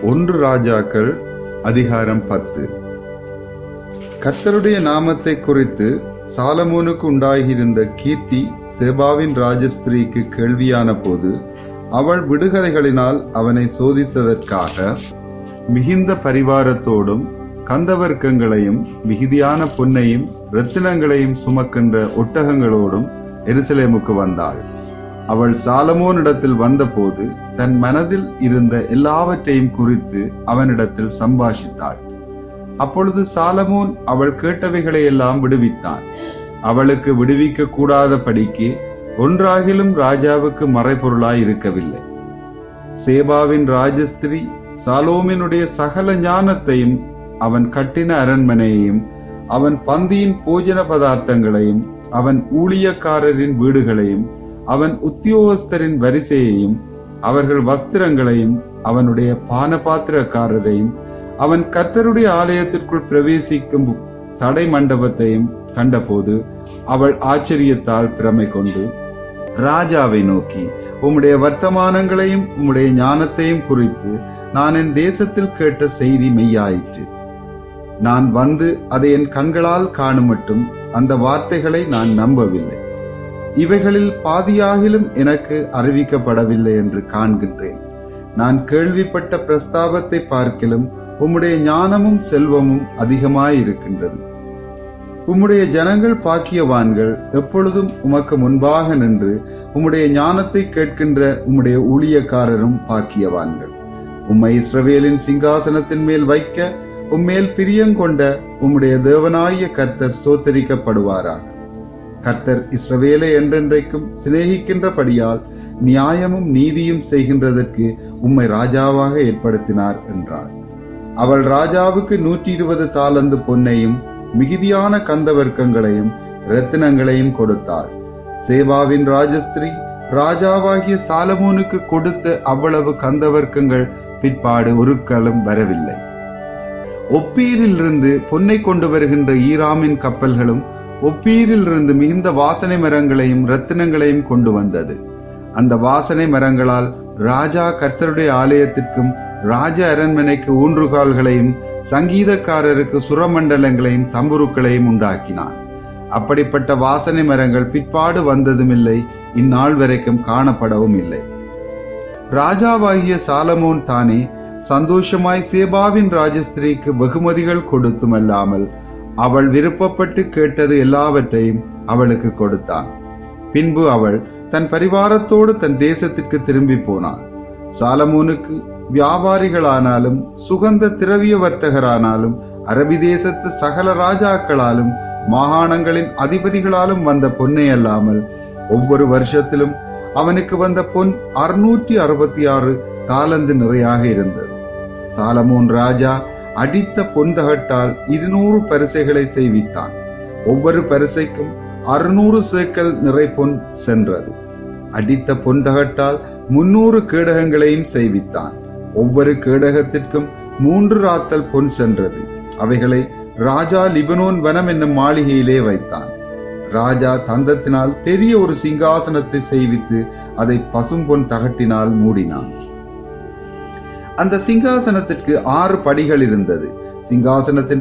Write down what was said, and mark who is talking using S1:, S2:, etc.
S1: ஒன்று ராஜாக்கள் அதிகாரம் பத்து கர்த்தருடைய நாமத்தை குறித்து சாலமோனுக்கு உண்டாகியிருந்த கீர்த்தி சேபாவின் ராஜஸ்திரீக்கு கேள்வியான போது அவள் விடுகதைகளினால் அவனை சோதித்ததற்காக மிகுந்த பரிவாரத்தோடும் கந்தவர்க்கங்களையும் மிகுதியான பொன்னையும் இரத்தினங்களையும் சுமக்கின்ற ஒட்டகங்களோடும் எருசலேமுக்கு வந்தாள் அவள் சாலமோனிடத்தில் வந்தபோது தன் மனதில் இருந்த எல்லாவற்றையும் குறித்து அவனிடத்தில் சம்பாஷித்தாள் அப்பொழுது சாலமோன் அவள் கேட்டவைகளை எல்லாம் விடுவித்தான் அவளுக்கு விடுவிக்க கூடாத படிக்கு ஒன்றாகிலும் ராஜாவுக்கு மறைபொருளாய் இருக்கவில்லை சேபாவின் ராஜஸ்திரி சாலோமினுடைய சகல ஞானத்தையும் அவன் கட்டின அரண்மனையையும் அவன் பந்தியின் போஜன பதார்த்தங்களையும் அவன் ஊழியக்காரரின் வீடுகளையும் அவன் உத்தியோகஸ்தரின் வரிசையையும் அவர்கள் வஸ்திரங்களையும் அவனுடைய பானபாத்திரக்காரரையும் அவன் கர்த்தருடைய ஆலயத்திற்குள் பிரவேசிக்கும் தடை மண்டபத்தையும் கண்டபோது அவள் ஆச்சரியத்தால் பிரமை கொண்டு ராஜாவை நோக்கி உம்முடைய வர்த்தமானங்களையும் உம்முடைய ஞானத்தையும் குறித்து நான் என் தேசத்தில் கேட்ட செய்தி மெய்யாயிற்று நான் வந்து அதை என் கண்களால் காணுமட்டும் அந்த வார்த்தைகளை நான் நம்பவில்லை இவைகளில் பாதியாகிலும் எனக்கு அறிவிக்கப்படவில்லை என்று காண்கின்றேன் நான் கேள்விப்பட்ட பிரஸ்தாபத்தை பார்க்கிலும் உம்முடைய ஞானமும் செல்வமும் அதிகமாயிருக்கின்றது உம்முடைய ஜனங்கள் பாக்கியவான்கள் எப்பொழுதும் உமக்கு முன்பாக நின்று உம்முடைய ஞானத்தை கேட்கின்ற உம்முடைய ஊழியக்காரரும் பாக்கியவான்கள் உம்மை இஸ்ரவேலின் சிங்காசனத்தின் மேல் வைக்க உம்மேல் பிரியங்கொண்ட உம்முடைய தேவனாய கர்த்தர் ஸ்தோத்தரிக்கப்படுவாராக கர்த்தர் இஸ்ரவேலை என்றென்றைக்கும் சிநேகிக்கின்றபடியால் நியாயமும் நீதியும் செய்கின்றதற்கு உம்மை ராஜாவாக ஏற்படுத்தினார் என்றார் அவள் ராஜாவுக்கு நூற்றி இருபது தாளந்து பொன்னையும் மிகுதியான கந்தவர்க்கங்களையும் இரத்தினங்களையும் கொடுத்தாள் சேவாவின் ராஜஸ்திரி ராஜாவாகிய சாலமோனுக்கு கொடுத்த அவ்வளவு கந்தவர்க்கங்கள் பிற்பாடு ஒருக்கலும் வரவில்லை ஒப்பீரிலிருந்து பொன்னை கொண்டு வருகின்ற ஈராமின் கப்பல்களும் ஒப்பீரிலிருந்து மிகுந்த வாசனை மரங்களையும் ரத்தினங்களையும் கொண்டு வந்தது அந்த வாசனை மரங்களால் ராஜா கர்த்தருடைய ஆலயத்திற்கும் ராஜ அரண்மனைக்கு ஊன்றுகால்களையும் சங்கீதக்காரருக்கு சுரமண்டலங்களையும் தம்புருக்களையும் உண்டாக்கினான் அப்படிப்பட்ட வாசனை மரங்கள் பிற்பாடு வந்ததுமில்லை இந்நாள் வரைக்கும் காணப்படவும் இல்லை ராஜாவாகிய சாலமோன் தானே சந்தோஷமாய் சேபாவின் ராஜஸ்திரிக்கு வெகுமதிகள் கொடுத்துமல்லாமல் அவள் விருப்பப்பட்டு கேட்டது எல்லாவற்றையும் அவளுக்கு கொடுத்தான் பின்பு அவள் தன் பரிவாரத்தோடு தன் தேசத்திற்கு திரும்பி போனாள் சாலமோனுக்கு வியாபாரிகளானாலும் சுகந்த திரவிய வர்த்தகரானாலும் அரபி தேசத்து சகல ராஜாக்களாலும் மாகாணங்களின் அதிபதிகளாலும் வந்த பொன்னை அல்லாமல் ஒவ்வொரு வருஷத்திலும் அவனுக்கு வந்த பொன் அறுநூற்றி அறுபத்தி ஆறு தாளந்து நிறையாக இருந்தது சாலமோன் ராஜா அடித்த பொன்தகட்டால் இருநூறு பரிசைகளை செய்வித்தான் ஒவ்வொரு பரிசைக்கும் அறுநூறு சேக்கல் நிறை பொன் சென்றது அடித்த பொன்தகட்டால் முன்னூறு கேடகங்களையும் செய்வித்தான் ஒவ்வொரு கேடகத்திற்கும் மூன்று ராத்தல் பொன் சென்றது அவைகளை ராஜா லிபனோன் வனம் என்னும் மாளிகையிலே வைத்தான் ராஜா தந்தத்தினால் பெரிய ஒரு சிங்காசனத்தை செய்வித்து அதை பசும்பொன் தகட்டினால் மூடினான் அந்த சிங்காசனத்திற்கு ஆறு படிகள் இருந்தது சிங்காசனத்தின்